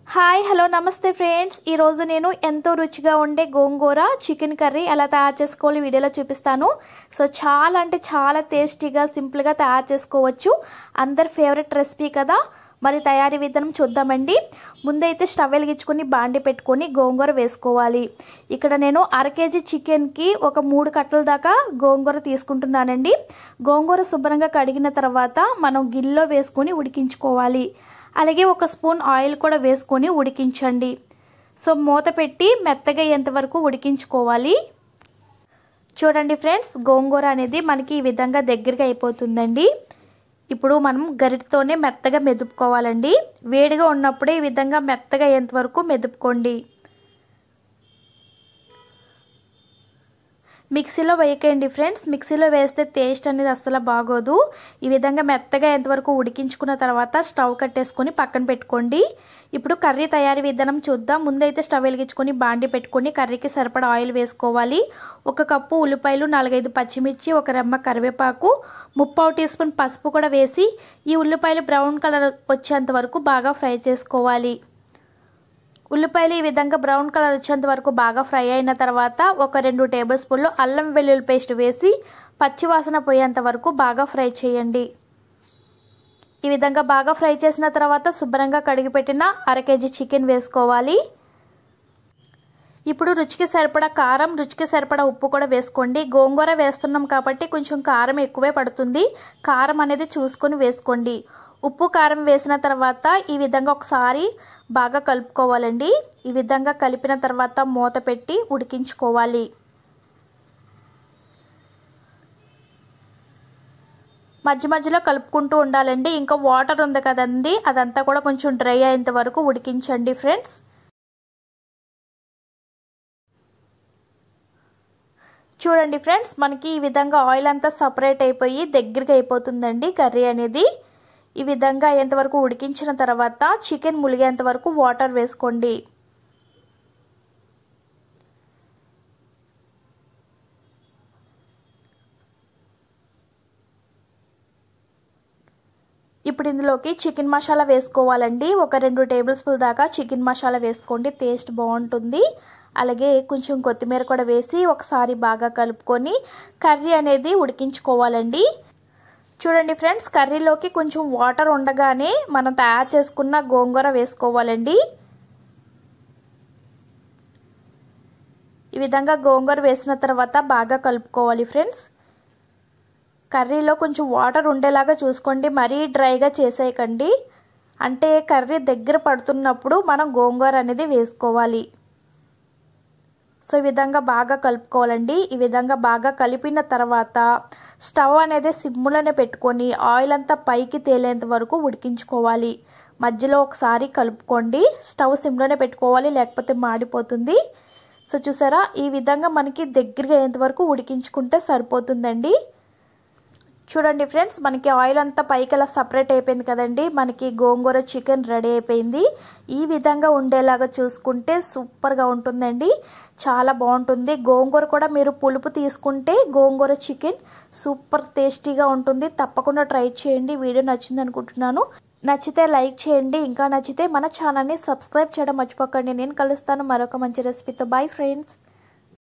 hi hello నమస్తే friends ఈరోజు నేను ఎంతో రుచిగా ఉండే గోంగూర చికెన్ కర్రీ ఎలా తయారు చేసుకోవాలి వీడియోలో చూపిస్తాను సో చాలా అంటే చాలా టేస్టీగా సింపుల్గా తయారు చేసుకోవచ్చు అందరి ఫేవరెట్ రెసిపీ కదా మరి తయారీ విధానం చూద్దామండి ముందైతే స్టవ్ వెలిగించుకొని బాండి పెట్టుకొని గోంగూర వేసుకోవాలి ఇక్కడ నేను అర కేజీ చికెన్కి ఒక మూడు కట్టల దాకా గోంగూర తీసుకుంటున్నానండి గోంగూర శుభ్రంగా కడిగిన తర్వాత మనం గిన్నెలో వేసుకొని ఉడికించుకోవాలి అలాగే ఒక స్పూన్ ఆయిల్ కూడా వేసుకొని ఉడికించండి సో మూత పెట్టి మెత్తగా ఎంతవరకు ఉడికించుకోవాలి చూడండి ఫ్రెండ్స్ గోంగూర అనేది మనకి ఈ విధంగా దగ్గరగా అయిపోతుందండి ఇప్పుడు మనం గరిటతోనే మెత్తగా మెదుపుకోవాలండి వేడిగా ఉన్నప్పుడే ఈ విధంగా మెత్తగా అయ్యేంతవరకు మెదుపుకోండి మిక్సీలో వేయకండి ఫ్రెండ్స్ మిక్సీలో వేస్తే టేస్ట్ అనేది అస్సలు బాగోదు ఈ విధంగా మెత్తగా ఎంతవరకు ఉడికించుకున్న తర్వాత స్టవ్ కట్టేసుకొని పక్కన పెట్టుకోండి ఇప్పుడు కర్రీ తయారీ విధానం చూద్దాం ముందైతే స్టవ్ వెలిగించుకొని బాండి పెట్టుకొని కర్రీకి సరిపడా ఆయిల్ వేసుకోవాలి ఒక కప్పు ఉల్లిపాయలు నాలుగైదు పచ్చిమిర్చి ఒక రెమ్మ కరివేపాకు ముప్పావు టీ స్పూన్ పసుపు కూడా వేసి ఈ ఉల్లిపాయలు బ్రౌన్ కలర్ వచ్చేంత వరకు బాగా ఫ్రై చేసుకోవాలి ఉల్లిపాయలు ఈ విధంగా బ్రౌన్ కలర్ వచ్చేంత వరకు బాగా ఫ్రై అయిన తర్వాత ఒక రెండు టేబుల్ స్పూన్లు అల్లం వెల్లుల్లి పేస్ట్ వేసి పచ్చివాసన పోయేంత వరకు బాగా ఫ్రై చేయండి ఈ విధంగా బాగా ఫ్రై చేసిన తర్వాత శుభ్రంగా కడిగి పెట్టిన అర కేజీ చికెన్ వేసుకోవాలి ఇప్పుడు రుచికి సరిపడా కారం రుచికి సరిపడా ఉప్పు కూడా వేసుకోండి గోంగూర వేస్తున్నాం కాబట్టి కొంచెం కారం ఎక్కువే పడుతుంది కారం అనేది చూసుకొని వేసుకోండి ఉప్పు కారం వేసిన తర్వాత ఈ విధంగా ఒకసారి బాగా కలుపుకోవాలండి ఈ విధంగా కలిపిన తర్వాత మూత పెట్టి ఉడికించుకోవాలి మధ్య మధ్యలో కలుపుకుంటూ ఉండాలండి ఇంకా వాటర్ ఉంది కదండి అదంతా కూడా కొంచెం డ్రై అయ్యేంత వరకు ఉడికించండి ఫ్రెండ్స్ చూడండి ఫ్రెండ్స్ మనకి ఈ విధంగా ఆయిల్ అంతా సపరేట్ అయిపోయి దగ్గరగా అయిపోతుందండి కర్రీ అనేది ఈ విధంగా అయ్యేంతవరకు ఉడికించిన తర్వాత చికెన్ ములిగేంత వరకు వాటర్ వేసుకోండి ఇప్పుడు ఇందులోకి చికెన్ మసాలా వేసుకోవాలండి ఒక రెండు టేబుల్ స్పూన్ దాకా చికెన్ మసాలా వేసుకోండి టేస్ట్ బాగుంటుంది అలాగే కొంచెం కొత్తిమీర కూడా వేసి ఒకసారి బాగా కలుపుకొని కర్రీ అనేది ఉడికించుకోవాలండి చూడండి ఫ్రెండ్స్ కర్రీలోకి కొంచెం వాటర్ ఉండగానే మనం తయారు చేసుకున్న గోంగూర వేసుకోవాలండి ఈ విధంగా గోంగూర వేసిన తర్వాత బాగా కలుపుకోవాలి ఫ్రెండ్స్ కర్రీలో కొంచెం వాటర్ ఉండేలాగా చూసుకోండి మరీ డ్రైగా చేసేయకండి అంటే కర్రీ దగ్గర పడుతున్నప్పుడు మనం గోంగూర అనేది వేసుకోవాలి సో ఈ విధంగా బాగా కలుపుకోవాలండి ఈ విధంగా బాగా కలిపిన తర్వాత స్టవ్ అనేది సిమ్ములోనే పెట్టుకొని ఆయిల్ అంతా పైకి తేలేంత వరకు ఉడికించుకోవాలి మధ్యలో ఒకసారి కలుపుకోండి స్టవ్ సిమ్లోనే పెట్టుకోవాలి లేకపోతే మాడిపోతుంది సో చూసారా ఈ విధంగా మనకి దగ్గరగా అయ్యేంత వరకు ఉడికించుకుంటే సరిపోతుందండి చూడండి ఫ్రెండ్స్ మనకి ఆయిల్ అంతా పైకి అలా సపరేట్ అయిపోయింది కదండి మనకి గోంగూర చికెన్ రెడీ అయిపోయింది ఈ విధంగా ఉండేలాగా చూసుకుంటే సూపర్గా ఉంటుందండి చాలా బాగుంటుంది గోంగూర కూడా మీరు పులుపు తీసుకుంటే గోంగూర చికెన్ సూపర్ టేస్టీగా ఉంటుంది తప్పకుండా ట్రై చేయండి వీడియో నచ్చింది అనుకుంటున్నాను నచ్చితే లైక్ చేయండి ఇంకా నచ్చితే మన ఛానల్ని సబ్స్క్రైబ్ చేయడం మర్చిపోకండి నేను కలుస్తాను మరొక మంచి రెసిపీతో బాయ్ ఫ్రెండ్స్